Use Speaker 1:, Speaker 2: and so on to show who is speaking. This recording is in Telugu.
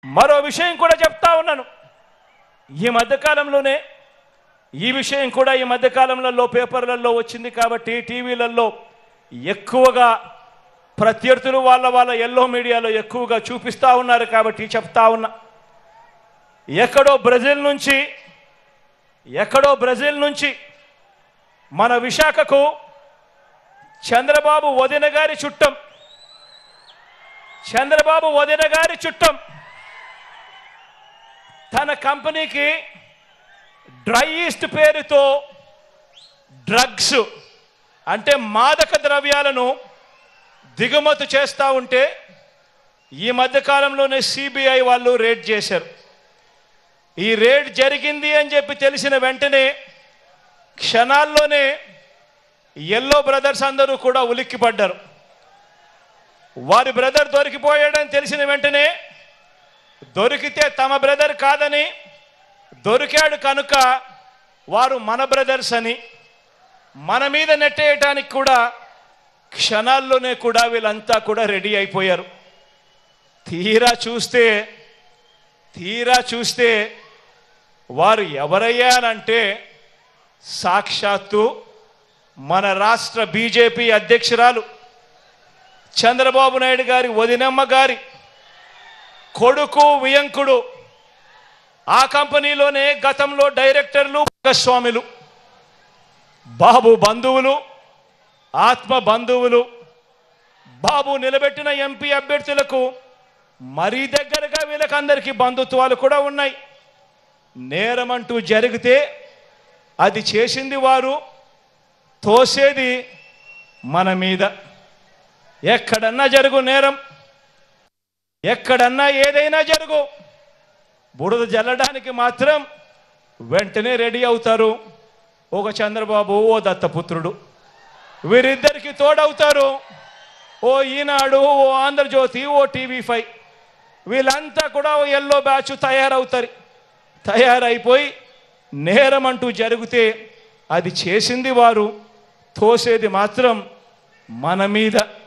Speaker 1: మరో విషయం కూడా చెప్తా ఉన్నాను ఈ మధ్యకాలంలోనే ఈ విషయం కూడా ఈ మధ్యకాలంలో పేపర్లలో వచ్చింది కాబట్టి టీవీలలో ఎక్కువగా ప్రత్యర్థులు వాళ్ళ వాళ్ళ ఎల్లో మీడియాలో ఎక్కువగా చూపిస్తూ ఉన్నారు కాబట్టి చెప్తా ఉన్నా ఎక్కడో బ్రెజిల్ నుంచి ఎక్కడో బ్రెజిల్ నుంచి మన విశాఖకు చంద్రబాబు వదిన గారి చుట్టం చంద్రబాబు వదిన గారి చుట్టం తన కంపెనీకి డ్రై ఈస్ట్ పేరుతో డ్రగ్స్ అంటే మాదక ద్రవ్యాలను దిగుమతి చేస్తూ ఉంటే ఈ మధ్యకాలంలోనే సిబిఐ వాళ్ళు రేడ్ చేశారు ఈ రేడ్ జరిగింది అని చెప్పి తెలిసిన వెంటనే క్షణాల్లోనే ఎల్లో బ్రదర్స్ అందరూ కూడా ఉలిక్కిపడ్డారు వారి బ్రదర్ దొరికిపోయాడని తెలిసిన వెంటనే దొరికితే తమ బ్రదర్ కాదని దొరికాడు కనుక వారు మన బ్రదర్స్ అని మన మీద నెట్టేయటానికి కూడా క్షణాల్లోనే కూడా వీళ్ళంతా కూడా రెడీ అయిపోయారు తీరా చూస్తే తీరా చూస్తే వారు ఎవరయ్యారంటే సాక్షాత్తు మన రాష్ట్ర బీజేపీ అధ్యక్షురాలు చంద్రబాబు నాయుడు గారి వదినమ్మ గారి కొడుకు వియంకుడు ఆ కంపెనీలోనే గతంలో డైరెక్టర్లు భాగస్వాములు బాబు బంధువులు ఆత్మ బంధువులు బాబు నిలబెట్టిన ఎంపీ అభ్యర్థులకు మరీ దగ్గరగా వీళ్ళకందరికీ బంధుత్వాలు కూడా ఉన్నాయి నేరమంటూ జరిగితే అది చేసింది వారు తోసేది మన మీద ఎక్కడన్నా జరుగు నేరం ఎక్కడన్నా ఏదైనా జరుగు బురద జల్లడానికి మాత్రం వెంటనే రెడీ అవుతారు ఒక చంద్రబాబు ఓ దత్తపుత్రుడు వీరిద్దరికి తోడవుతారు ఓ ఈనాడు ఓ ఆంధ్రజ్యోతి ఓ టీవీ ఫైవ్ వీళ్ళంతా కూడా ఓ ఎల్లో బ్యాచ్ తయారవుతారు తయారైపోయి నేరం అంటూ జరిగితే అది చేసింది వారు తోసేది మాత్రం మన మీద